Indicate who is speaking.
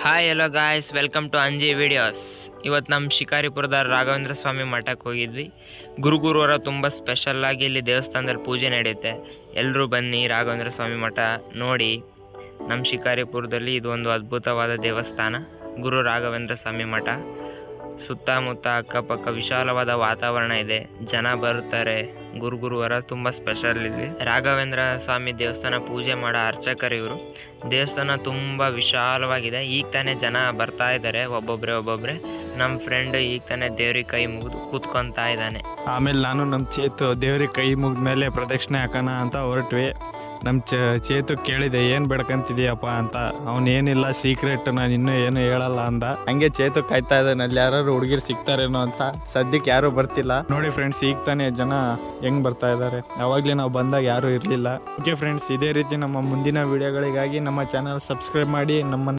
Speaker 1: hi hello guys welcome to Anji videos ಇವತ್ತು ನಮ್ಮ ಶಿಕಾರಿಪುರದ ರಾಘವೇಂದ್ರ ಸ್ವಾಮಿ ಮಠಕ್ಕೆ ಹೋಗಿದ್ವಿ ಗುರು ಗುರುವಾರ ತುಂಬ ಸ್ಪೆಷಲ್ಲಾಗಿ ಇಲ್ಲಿ ದೇವಸ್ಥಾನದಲ್ಲಿ ಪೂಜೆ ನಡೆಯುತ್ತೆ ಎಲ್ಲರೂ ಬನ್ನಿ ರಾಘವೇಂದ್ರ ಸ್ವಾಮಿ ಮಠ ನೋಡಿ ನಮ್ಮ ಶಿಕಾರಿಪುರದಲ್ಲಿ ಇದು ಒಂದು ಅದ್ಭುತವಾದ ದೇವಸ್ಥಾನ ಗುರು ರಾಘವೇಂದ್ರ ಸ್ವಾಮಿ ಮಠ ಸುತ್ತಮುತ್ತ ಅಕ್ಕಪಕ್ಕ ವಿಶಾಲವಾದ ವಾತಾವರಣ ಇದೆ ಜನ ಬರುತ್ತಾರೆ ಗುರು ಗುರುವಾರ ತುಂಬ ಸ್ಪೆಷಲ್ ಇಲ್ಲಿ ರಾಘವೇಂದ್ರ ಸ್ವಾಮಿ ದೇವಸ್ಥಾನ ಪೂಜೆ ಮಾಡೋ ಅರ್ಚಕರು ಇವರು ದೇವಸ್ಥಾನ ತುಂಬ ವಿಶಾಲವಾಗಿದೆ ಈಗ ತಾನೇ ಜನ ಬರ್ತಾ ಇದ್ದಾರೆ ಒಬ್ಬೊಬ್ರೆ ಒಬ್ಬೊಬ್ರೆ ನಮ್ಮ ಫ್ರೆಂಡ್ ಈಗ ತಾನೇ ದೇವ್ರಿಗೆ ಕೈ ಮುಗಿದು ಕೂತ್ಕೊಂತಾ ಇದ್ದಾನೆ
Speaker 2: ಆಮೇಲೆ ನಾನು ನಮ್ಮ ಚೇತು ದೇವ್ರಿಗೆ ಕೈ ಮುಗಿದ ಮೇಲೆ ಪ್ರದಕ್ಷಿಣೆ ಹಾಕೋಣ ಅಂತ ಹೊರಟ್ವಿ ನಮ್ಮ ಚ ಚೇತು ಕೇಳಿದೆ ಏನು ಬೆಡ್ಕಂತಿದೀಯಪ್ಪ ಅಂತ ಅವ್ನು ಏನಿಲ್ಲ ಸೀಕ್ರೆಟ್ ನಾನು ಇನ್ನೂ ಏನು ಹೇಳಲ್ಲ ಅಂದ ಹಂಗೆ ಚೇತು ಕಾಯ್ತಾ ಇದ್ದಾನೆ ಅಲ್ಲಿ ಯಾರು ಹುಡುಗಿರು ಸಿಗ್ತಾರೇನೋ ಅಂತ ಸದ್ಯಕ್ಕೆ ಯಾರು ಬರ್ತಿಲ್ಲ ನೋಡಿ ಫ್ರೆಂಡ್ಸ್ ಈಗ ತಾನೇ ಜನ ಹೆಂಗ್ ಬರ್ತಾ ಇದ್ದಾರೆ ಅವಾಗಲೇ ನಾವು ಬಂದಾಗ ಯಾರೂ ಇರಲಿಲ್ಲ ಓಕೆ ಫ್ರೆಂಡ್ಸ್ ಇದೇ ರೀತಿ ನಮ್ಮ ಮುಂದಿನ ವಿಡಿಯೋಗಳಿಗಾಗಿ ನಮ್ಮ ಚಾನಲ್ ಸಬ್ಸ್ಕ್ರೈಬ್ ಮಾಡಿ ನಮ್ಮ